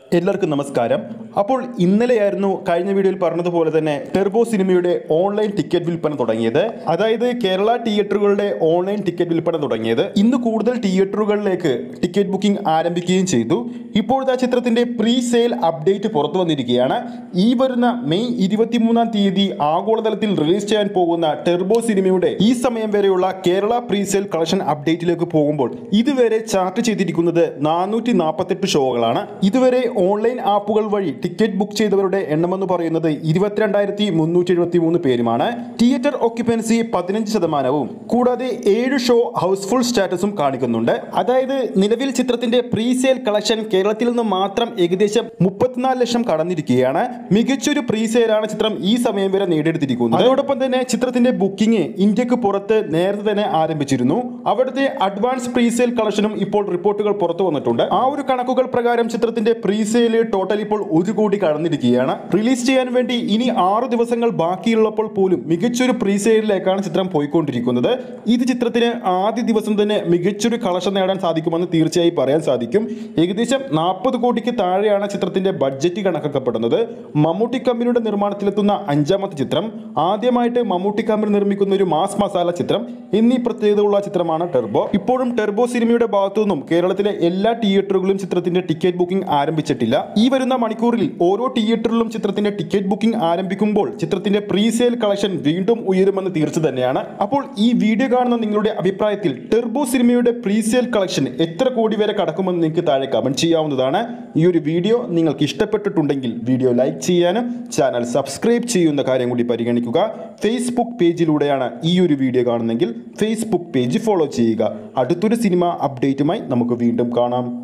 എല്ലാവർക്കും നമസ്കാരം അപ്പോൾ ഇന്നലെയായിരുന്നു കഴിഞ്ഞ വീഡിയോയിൽ പറഞ്ഞതുപോലെ തന്നെ ടെർബോ സിനിമയുടെ ഓൺലൈൻ ടിക്കറ്റ് വിൽപ്പന തുടങ്ങിയത് അതായത് കേരള തിയേറ്ററുകളുടെ ഓൺലൈൻ ടിക്കറ്റ് വിൽപ്പന തുടങ്ങിയത് ഇന്ന് കൂടുതൽ തിയേറ്ററുകളിലേക്ക് ടിക്കറ്റ് ബുക്കിംഗ് ആരംഭിക്കുകയും ചെയ്തു ഇപ്പോഴത്തെ ചിത്രത്തിന്റെ പ്രീ സെയിൽ അപ്ഡേറ്റ് പുറത്തു വന്നിരിക്കുകയാണ് ഈ വരുന്ന മെയ് ഇരുപത്തിമൂന്നാം തീയതി ആഗോളതലത്തിൽ റിലീസ് ചെയ്യാൻ പോകുന്ന ടെർബോ സിനിമയുടെ ഈ സമയം വരെയുള്ള കേരള പ്രീ സെയിൽ കളക്ഷൻ അപ്ഡേറ്റിലേക്ക് പോകുമ്പോൾ ഇതുവരെ ചാർട്ട് ചെയ്തിരിക്കുന്നത് നാനൂറ്റി നാൽപ്പത്തെട്ട് ഷോകളാണ് ഇതുവരെ ഓൺലൈൻ ആപ്പുകൾ വഴി ടിക്കറ്റ് ബുക്ക് ചെയ്തവരുടെ എണ്ണമെന്ന് പറയുന്നത് ഇരുപത്തിരണ്ടായിരത്തി മുന്നൂറ്റി എഴുപത്തി മൂന്ന് പേരുമാണ് തിയേറ്റർ ഓക്യുപ്പൻസി പതിനഞ്ച് ശതമാനവും കൂടാതെ ഏഴ് ഷോ ഹൗസ്ഫുൾ സ്റ്റാറ്റസും കാണിക്കുന്നുണ്ട് അതായത് നിലവിൽ ചിത്രത്തിന്റെ പ്രീ സെയിൽ കളക്ഷൻ കേരളത്തിൽ നിന്ന് മാത്രം ഏകദേശം മുപ്പത്തിനാല് ലക്ഷം കടന്നിരിക്കുകയാണ് മികച്ചൊരു പ്രീ സെയിലാണ് ചിത്രം ഈ സമയം വരെ നേടിയെടുത്തിരിക്കുന്നത് അതോടൊപ്പം തന്നെ ചിത്രത്തിന്റെ ബുക്കിംഗ് ഇന്ത്യക്ക് പുറത്ത് നേരത്തെ തന്നെ ആരംഭിച്ചിരുന്നു അവിടുത്തെ അഡ്വാൻസ് പ്രീ സെയിൽ കളക്ഷനും ഇപ്പോൾ റിപ്പോർട്ടുകൾ പുറത്തു വന്നിട്ടുണ്ട് ആ ഒരു കണക്കുകൾ പ്രകാരം ചിത്രത്തിന്റെ പ്രീ സെയിൽ ടോട്ടൽ ഇപ്പോൾ ഒരു കോടി കടന്നിരിക്കുകയാണ് റിലീസ് ചെയ്യാൻ വേണ്ടി ഇനി ആറ് ദിവസങ്ങൾ ബാക്കിയുള്ളപ്പോൾ പോലും മികച്ചൊരു പ്രീ സെയിലിലേക്കാണ് ചിത്രം പോയിക്കൊണ്ടിരിക്കുന്നത് ഇത് ചിത്രത്തിന് ആദ്യ ദിവസം തന്നെ മികച്ചൊരു കളക്ഷൻ നേടാൻ സാധിക്കുമെന്ന് തീർച്ചയായും പറയാൻ സാധിക്കും ഏകദേശം നാൽപ്പത് കോടിക്ക് താഴെയാണ് ചിത്രത്തിന്റെ ബഡ്ജറ്റ് കണക്കാക്കപ്പെടുന്നത് മമ്മൂട്ടി കമ്പനിയുടെ നിർമ്മാണത്തിലെത്തുന്ന അഞ്ചാമത്തെ ചിത്രം ആദ്യമായിട്ട് മമ്മൂട്ടി കമ്പനി നിർമ്മിക്കുന്ന ഒരു മാസ് മസാല ചിത്രം എന്നീ പ്രത്യേകതയുള്ള ചിത്രമാണ് ടെർബോ ഇപ്പോഴും ടെർബോ സിനിമയുടെ ഭാഗത്തു നിന്നും കേരളത്തിലെ എല്ലാ തിയേറ്ററുകളിലും ചിത്രത്തിന്റെ ടിക്കറ്റ് ബുക്കിംഗ് ആരംഭിച്ചിട്ടില്ല ഈ വരുന്ന മണിക്കൂറിൽ ഓരോ തിയേറ്ററിലും ചിത്രത്തിന്റെ ടിക്കറ്റ് ബുക്കിംഗ് ആരംഭിക്കുമ്പോൾ ചിത്രത്തിന്റെ പ്രീ സെയിൽ കളക്ഷൻ വീണ്ടും ഉയരുമെന്ന് തീർച്ച തന്നെയാണ് അപ്പോൾ ഈ വീഡിയോ കാണുന്ന നിങ്ങളുടെ അഭിപ്രായത്തിൽ ടെർബോ സിനിമയുടെ പ്രീ സെയിൽ കളക്ഷൻ എത്ര കോടി വരെ കടക്കുമെന്ന് നിങ്ങൾക്ക് താഴെ കമന്റ് ചെയ്യാവുന്നതാണ് ഈ ഒരു വീഡിയോ നിങ്ങൾക്ക് ഇഷ്ടപ്പെട്ടിട്ടുണ്ടെങ്കിൽ വീഡിയോ ലൈക്ക് ചെയ്യാനും ചാനൽ സബ്സ്ക്രൈബ് ചെയ്യുന്ന കാര്യം കൂടി പരിഗണിക്കുക ഫേസ്ബുക്ക് പേജിലൂടെയാണ് ഈ ഒരു വീഡിയോ കാണുന്നെങ്കിൽ ഫേസ്ബുക്ക് പേജ് ഫോളോ ചെയ്യുക അടുത്തൊരു സിനിമ അപ്ഡേറ്റുമായി നമുക്ക് വീണ്ടും കാണാം